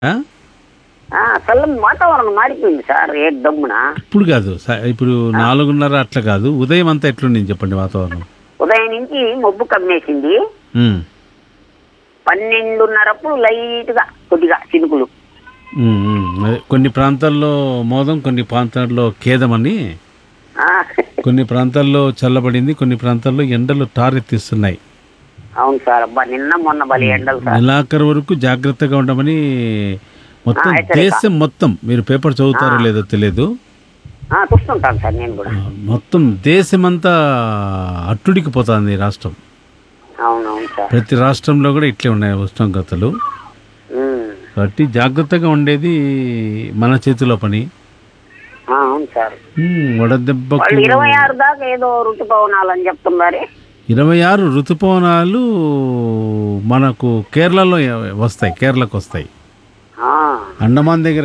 ఆ? ఆ, చల్లని వాతావరణం మారిపోయింది సార్ ఏ దమ్మున ఇప్పుడు కాదు స- ఇప్పుడు నాలుగున్నర అట్లా కాదు ఉదయం అంతా ఎట్లుండింది చెప్పండి వాతావరణం ఉదయం నుంచి మబ్బు కమ్మేసింది ఉమ్. పన్నెండున్నరప్పుడు లైట్ గా కొద్దిగా చినుకులు ఉమ్, ఉమ్. అదే కొన్ని ప్రాంతాల్లో మోదం కొన్ని ప్రాంతాల్లో ఖేదమని ఆ, కొన్ని ప్రాంతాల్లో చల్లబడింది కొన్ని ప్రాంతాల్లో ఎండలు టారెత్తిస్తున్నాయి అవును సార్ అబ్బా నిన్న మొన్న బలి ఎండలు సార్ నెలాఖరు వరకు జాగ్రత్తగా ఉండమని మొత్తం ఆ, హెచ్చరిక. దేశం మొత్తం మీరు పేపర్ చదువుతారో లేదో తెలియదు ఆ, చూస్తుంటాను సార్ నేను కూడా మొత్తం దేశమంతా అట్టుడికి పోతుంది రాష్ట్రం అవునవును సార్ ప్రతి రాష్ట్రంలో కూడా ఇట్లే ఉన్నాయి ఉష్ణోగ్రతలు ఉమ్. కాబట్టి జాగ్రత్తగా ఉండేది మన చేతిలో పని ఆ, అవును సార్ ఉమ్, వడదెబ్బకు వాళ్ళు ఇరవై ఆరు దాకా ఏదో ఋతుపవనాలు అని చెప్తున్నారు ఇరవై ఆరు ఋతుపవనాలు మనకు కేరళలో వస్తాయి కేరళకు వస్తాయి ఆ, అండమాన్ దగ్గర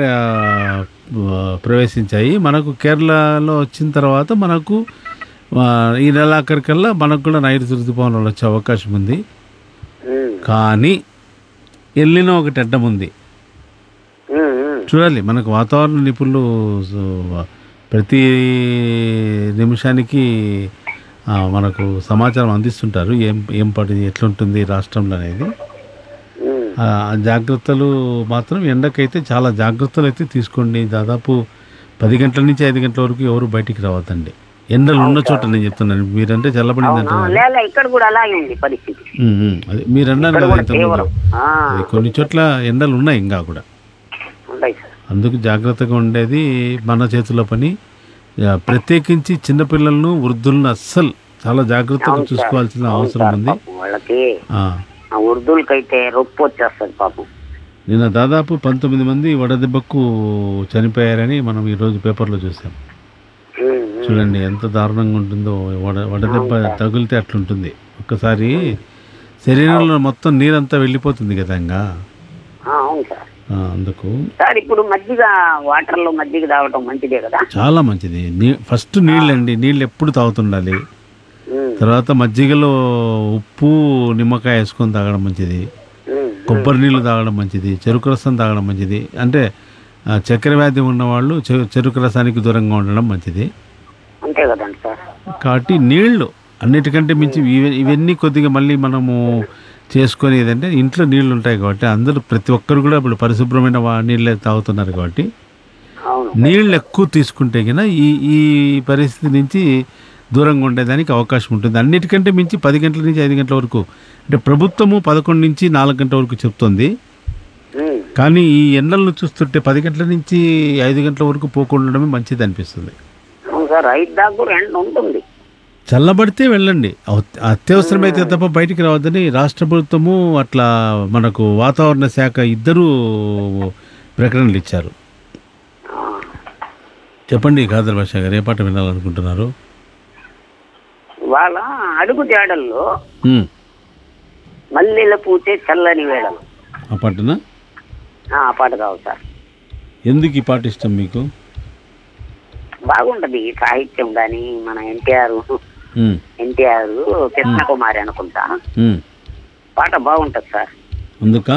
ఆ, ప్రవేశించాయి మనకు కేరళలో వచ్చిన తర్వాత మనకు ఆ, ఈ నెలాఖరికల్లా మనకు కూడా నైరుతి ఋతుపవనాలు వచ్చే అవకాశం ఉంది ఉమ్, కానీ ఎల్లిన ఒకటి అడ్డం ఉంది ఉమ్, ఉమ్. చూడాలి మనకు వాతావరణ నిపుణులు సో, ప్రతి నిమిషానికి ఆ, మనకు సమాచారం అందిస్తుంటారు ఏం ఏం పడి ఎట్లుంటుంది రాష్ట్రంలో అనేది ఉమ్. ఆ జాగ్రత్తలు మాత్రం ఎండకైతే చాలా జాగ్రత్తలు అయితే తీసుకోండి దాదాపు పది గంటల నుంచి ఐదు గంటల వరకు ఎవరు బయటికి రావద్దండి ఎండలు ఉన్న చోట నేను చెప్తున్నాను మీరంటే చల్లబడింది అవునా? అంటున్నారు లేలే ఇక్కడ కూడా అలాగే ఉంది పరిస్థితి ఉమ్, ఉమ్. అదే మీరు అన్నారు ఇక్కడ కదా కూడా ఇంతకుముందు తీవ్రం ఆ, అది కొన్ని చోట్ల ఎండలు ఉన్నాయి ఇంకా కూడా ఉంటాయి సార్ అందుకు జాగ్రత్తగా ఉండేది మన చేతిలో పని ఆ, ప్రత్యేకించి చిన్నపిల్లలను వృద్ధులను అస్సలు చాలా జాగ్రత్తగా అవును సార్. చూసుకోవాల్సిన అవును అవసరం సార్, ఉంది పాపం వాళ్ళకి ఆ, ఆ ఉర్దూలకైతే రొప్పు వచ్చేస్తుంది పాపం నిన్న దాదాపు పంతొమ్మిది మంది వడదెబ్బకు చనిపోయారని మనం ఈరోజు పేపర్లో చూసాం ఉమ్, ఉమ్. చూడండి ఎంత దారుణంగా ఉంటుందో వడ వడదెబ్బ తగిలితే అట్లుంటుంది ఒక్కసారి శరీరంలో మొత్తం నీరంతా వెళ్ళిపోతుంది కదా ఇంకా ఆ, అవును సార్ ఆ, అందుకు సార్ ఇప్పుడు మజ్జిగ వాటర్ లో మజ్జిగ తాగటం మంచిదే కదా చాలా మంచిది నీ ఫస్ట్ నీళ్ళండి నీళ్ళు ఎప్పుడు తాగుతుండాలి ఉమ్, తర్వాత మజ్జిగలో ఉప్పు నిమ్మకాయ వేసుకొని తాగడం మంచిది ఉమ్, కొబ్బరి నీళ్ళు తాగడం మంచిది చెరుకు రసం తాగడం మంచిది అంటే ఆ, చక్కెర వ్యాధి ఉన్నవాళ్ళు చె- చెరుకు రసానికి దూరంగా ఉండడం మంచిది అంతే కదండి సార్ కాబట్టి నీళ్లు అన్నిటికంటే మించి ఇవ- ఇవన్నీ కొద్దిగా మళ్ళీ మనము చేసుకొని ఏదంటే ఇంట్లో నీళ్లు ఉంటాయి కాబట్టి అందరూ ప్రతి ఒక్కరు కూడా ఇప్పుడు పరిశుభ్రమైన వా- నీళ్ళే తాగుతున్నారు కాబట్టి అవును నీళ్ళు ఎక్కువ తీసుకుంటే కన్నా ఈ ఈ పరిస్థితి నుంచి దూరంగా ఉండేదానికి అవకాశం ఉంటుంది అన్నిటికంటే మించి పది గంటల నుంచి ఐదు గంటల వరకు అంటే ప్రభుత్వము పదకొండు నుంచి నాలుగు గంటల వరకు చెప్తుంది ఉమ్, కానీ ఈ ఎండలను చూస్తుంటే పది గంటల నుంచి ఐదు గంటల వరకు పోకుండా ఉండడమే మంచిది అనిపిస్తుంది అవును సార్ ఐదు దాకా కూడా ఎండ ఉంటుంది చల్లబడితే వెళ్ళండి అవ- అత్యవసరమైతే తప్ప బయటికి రావద్దని రాష్ట్ర ప్రభుత్వము అట్లా మనకు వాతావరణ శాఖ ఇద్దరూ ప్రకటనలు ఇచ్చారు ఆ, చెప్పండి ఖాదర్ భాష గారు ఏ పాట వినాలనుకుంటున్నారు వాళ్ళ అడుగు జాడల్లో ఉమ్, మల్లెల పూచే చల్లని వేళలు ఆ పాటనా ఆ ఆ పాట కావాలి సార్ ఎందుకు ఈ పాట ఇష్టం మీకు బాగుంటది ఈ సాహిత్యం కానీ మన ఎన్టీఆర్ ఉమ్, ఎన్టీఆర్ కృష్ణకుమారి అనుకుంటా ఉమ్. పాట బాగుంటది సార్ అందుక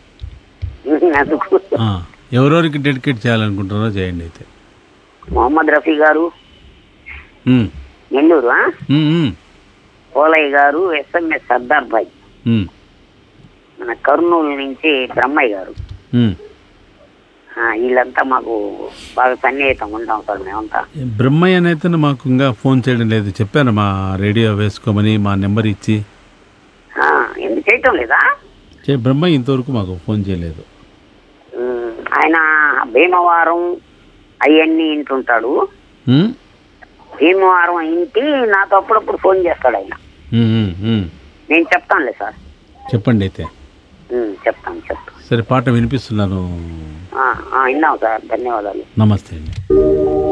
అందుకు ఆ, ఎవరెవరికి డెడికేట్ చేయాలనుకుంటున్నారో చేయండి అయితే మొహమ్మద్ రఫీ గారు ఉమ్, నెల్లూరు ఆ? ఉమ్, ఉమ్, పోలయ్య గారు ఎస్ఎంఎస్ సర్దార్ భాయ్ ఉమ్, మన కర్నూలు నుంచి బ్రహ్మయ్య గారు ఉమ్. ఆ, వీళ్ళంతా మాకు బాగా సన్నిహితంగా ఉంటాం సార్ మేమంతా బ్రహ్మయ్య అయితే మాకు ఇంకా ఫోన్ చేయడం లేదు చెప్పాను మా రేడియో వేసుకోమని మా నెంబర్ ఇచ్చి ఆ, ఎందుకు చేయటం లేదా చే బ్రహ్మయ్య ఇంతవరకు మాకు ఫోన్ చేయలేదు ఉమ్, ఆయన భీమవరం అవన్నీ ఇంటుంటాడు ఉమ్, భీమవరం ఇంటి నాతో అప్పుడప్పుడు ఫోన్ చేస్తాడు ఆయన ఉమ్, ఉమ్, ఉమ్. నేను చెప్తానులే సార్ చెప్పండి అయితే ఉమ్, చెప్తాను చెప్తాను సరే పాట వినిపిస్తున్నాను ఆ, ఆ, విన్నాం సార్ ధన్యవాదాలు నమస్తే అండి